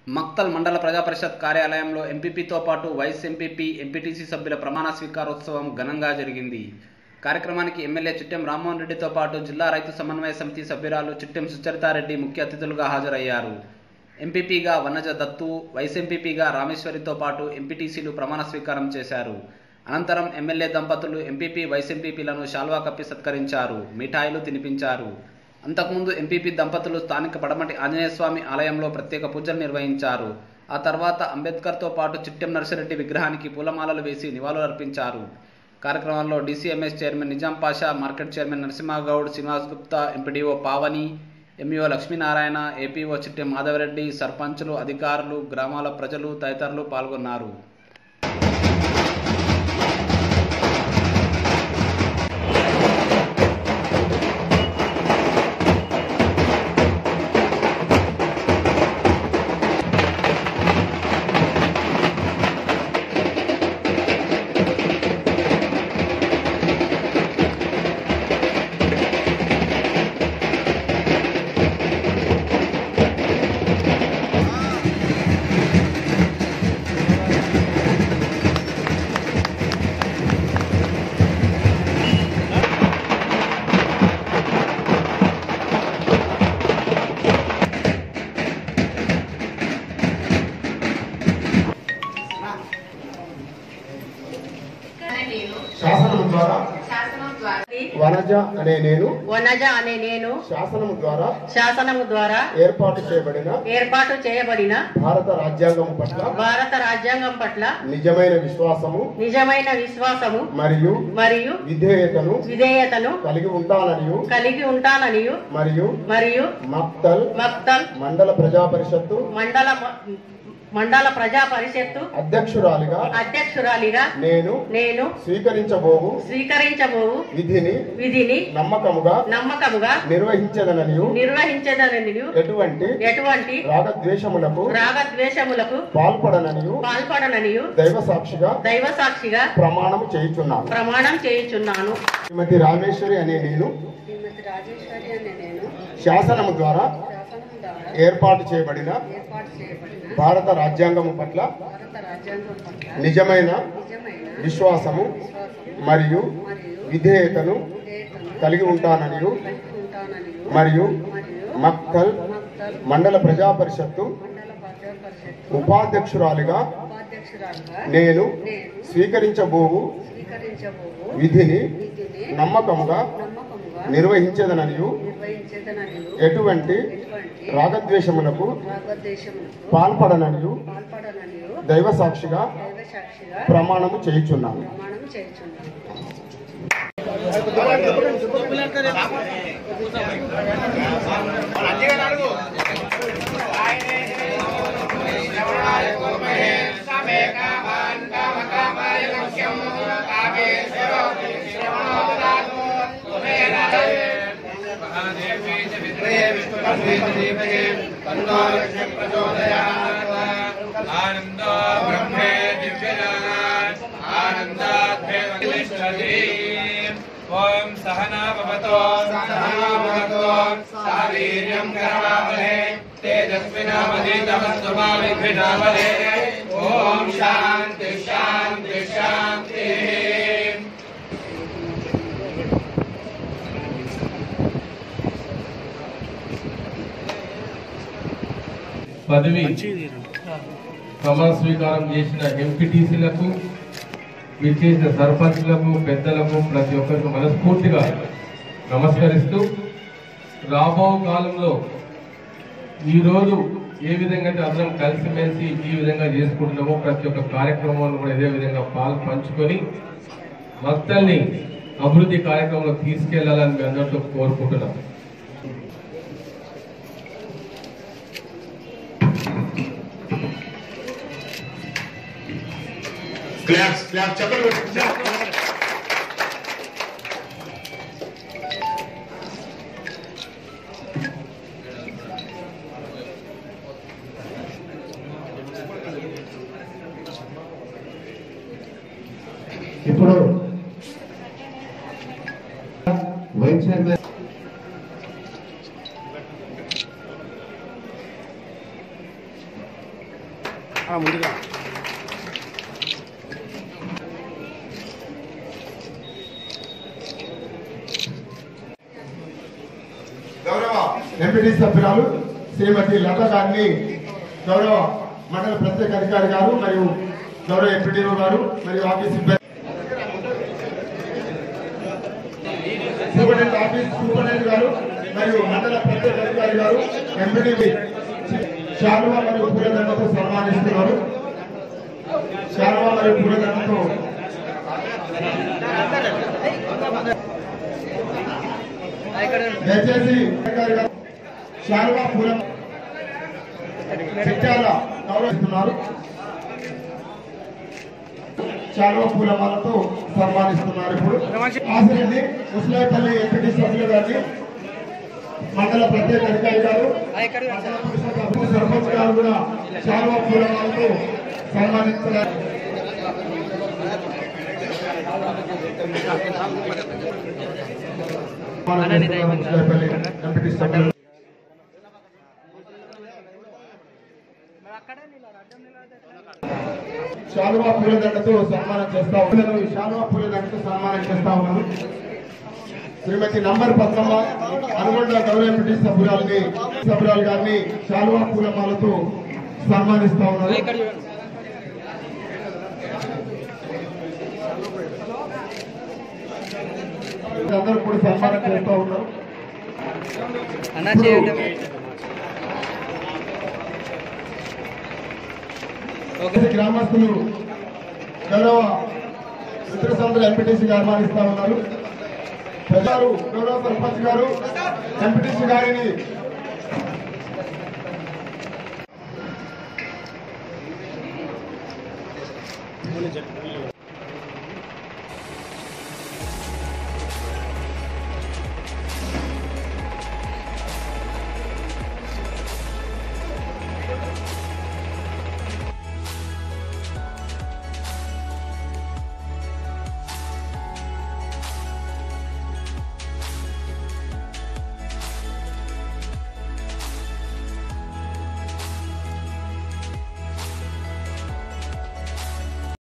మక్తల్ మండల ప్రజాపరిషత్ కార్యాలయంలో ఎంపీపీతో పాటు వైస్ ఎంపీపీ ఎంపీటీసీ సభ్యుల ప్రమాణ స్వీకారోత్సవం ఘనంగా జరిగింది కార్యక్రమానికి ఎమ్మెల్యే చిట్టెం రామ్మోహన్ రెడ్డితో పాటు జిల్లా రైతు సమన్వయ సమితి సభ్యురాలు చిట్టెం సుచరితారెడ్డి ముఖ్య అతిథులుగా హాజరయ్యారు ఎంపీపీగా వనజ దత్తు వైస్ ఎంపీపీగా రామేశ్వరితో పాటు ఎంపీటీసీలు ప్రమాణ స్వీకారం చేశారు అనంతరం ఎమ్మెల్యే దంపతులు ఎంపీపీ వైస్ ఎంపీపీలను శాల్వా కప్పి సత్కరించారు మిఠాయిలు తినిపించారు అంతకుముందు ఎంపీపీ దంపతులు స్థానిక పడమటి ఆంజనేయ స్వామి ఆలయంలో ప్రత్యేక పూజలు నిర్వహించారు ఆ తర్వాత అంబేద్కర్తో పాటు చిట్టెం నర్సిరెడ్డి విగ్రహానికి పూలమాలలు వేసి నివాళులర్పించారు కార్యక్రమంలో DCMS chairman Nizam Pasha market chairman Narasimhagoud Srinivas Gupta MPDO Pavani MEO Lakshminarayana APO Chittem Madhavareddy సర్పంచులు అధికారులు గ్రామాల ప్రజలు తదితరులు పాల్గొన్నారు శాసనం ద్వారా శాసనం ద్వారా వనజ అనే నేను వనజ అనే నేను శాసనం ద్వారా శాసనము ద్వారా ఏర్పాటు చేయబడిన ఏర్పాటు చేయబడిన భారత రాజ్యాంగం పట్ల భారత రాజ్యాంగం పట్ల నిజమైన విశ్వాసము నిజమైన విశ్వాసము మరియు మరియు విధేయతను విధేయతను కలిగి ఉంటాననియు కలిగి ఉంటాననియు మరియు మరియు మక్తల్ మక్తల్ మండల ప్రజా పరిషత్తు మండల మండల ప్రజా పరిషత్తు అధ్యక్షురాలిగా అధ్యక్షురాలిగా నేను నేను స్వీకరించబోవు స్వీకరించబోవు విధిని విధిని నమ్మకముగా నమ్మకముగా నిర్వహించదననియు నిర్వహించదననియు ఎటువంటి ఎటువంటి రాగద్వేషములకు రాగద్వేషములకు పాల్పడననియు పాల్పడననియు దైవ సాక్షిగా దైవ సాక్షిగా ప్రమాణము చేయుచున్నాను ప్రమాణం చేయుచున్నాను శ్రీమతి రామేశ్వరి అనే నేను శ్రీమతి రాజేశ్వరి అనే నేను శాసనము ద్వారా శాసనం ద్వారా ఏర్పాటు చేయబడిన ఏర్పాటు చేయబడిన భారత రాజ్యాంగము పట్ల భారత రాజ్యాంగం పట్ల నిజమైన నిజమైన విశ్వాసము విశ్వాసము మరియు మరియు విధేయతను విధేయతను కలిగి ఉంటాననియు కలిగి ఉంటానని మరియు మరియు మక్తల్ మక్తల్ మండల ప్రజా పరిషత్తు మండల ప్రజా పరిషత్ ఉపాధ్యక్షురాలిగా ఉపాధ్యక్షురాలుగా నేను నేను స్వీకరించబోవు స్వీకరించబోవు విధిని విధిని నమ్మకముగా నమ్మకముగా నిర్వహించదననియు నిర్వహించేదనని ఎటువంటి ఎటువంటి రాగద్వేషములకు రాగద్వేషములకు పాల్పడననియు పాల్పడనని దైవ సాక్షిగా దైవ సాక్షిగా ప్రమాణము చేయుచున్నాను ప్రమాణం చేయుచున్నాను ఆనందో బ్రహ్మే దివ్యజానాత్ ఆనందాద్భేదలిష్టతి ఓం సహనా భవతో సహనా భవతో సావీర్యం కరవావహే తేజస్వినామధీతమస్తు మా విఘ్నావహే ఓం శాంతి శాంతి శాంతి పదవి ప్రమాణ స్వీకారం చేసిన ఎంపీటీసీలకు విచ్చేసిన సర్పంచ్లకు పెద్దలకు ప్రతి ఒక్కరికి మనస్ఫూర్తిగా నమస్కరిస్తూ రాబో కాలంలో ఈరోజు ఏ విధంగా అయితే అందరం కలిసిమెలిసి ఈ విధంగా చేసుకుంటున్నామో ప్రతి ఒక్క కార్యక్రమంలో కూడా ఇదే విధంగా పాలు పంచుకొని భక్తల్ని అభివృద్ధి కార్యక్రమంలో తీసుకెళ్లాలని మీ అందరితో కోరుకుంటున్నాం క్లాప్స్ క్లాప్స్ చెప్పండి ఇప్పుడు వైస్ చైర్మన్ గౌరవ ఎంపీటీ సభ్యురాలు శ్రీమతి లత గారిని గౌరవ మండల ప్రత్యేక అధికారి గారు మరియు గౌరవ ఎంపీడీఓ గారు మరియు ఆఫీస్ సిబ్బంది సూపరింటెండెంట్ ఆఫీస్ సూపరింటెండెంట్ గారు మరియు మండల ప్రత్యేక అధికారి గారు ఎంపీడీ శాలువా మరియు పూలదండతో సన్మానిస్తున్నారు శాలువా మరియు పూలదండతో దయచేసి అధికారి గారు శాలువా పూల చిట్యాల గౌరవిస్తున్నారు శాలువా పూలమాలతో సన్మానిస్తున్నారు ఇప్పుడు ఆసిరెడ్డి ముస్లాపల్లి ఎంపీటీ సభ్యులు గారిని మండల ప్రత్యేక అధికారి గారు మండల పరిషత్ సర్పంచ్ గారు కూడా శాలువా పూలమాలతో సన్మానిస్తున్నారు ముస్లాపల్లి ఎంపీటీ సభ్యులు శాలువా పూలదండతో సన్మానం చేస్తా ఉన్నారు శాలువా పూలదండతో సన్మానం చేస్తా ఉన్నారు శ్రీమతి నంబర్ పద్మమ్మ అనుగొండ గౌరవ ఎంపీ సభ్యురాలని సభ్యురాలు గారిని శాలువా పూలమాలతో సన్మానిస్తా ఉన్నారు అందరూ కూడా సన్మానం చేస్తా ఉన్నారు ఇప్పుడు గ్రామస్తులు గౌరవ మిత్రసంతులు ఎంపీటీసీ గారు మారిస్తా ఉన్నారు ప్రజలు గౌరవ సర్పంచ్ గారు ఎంపీటీసీ గారిని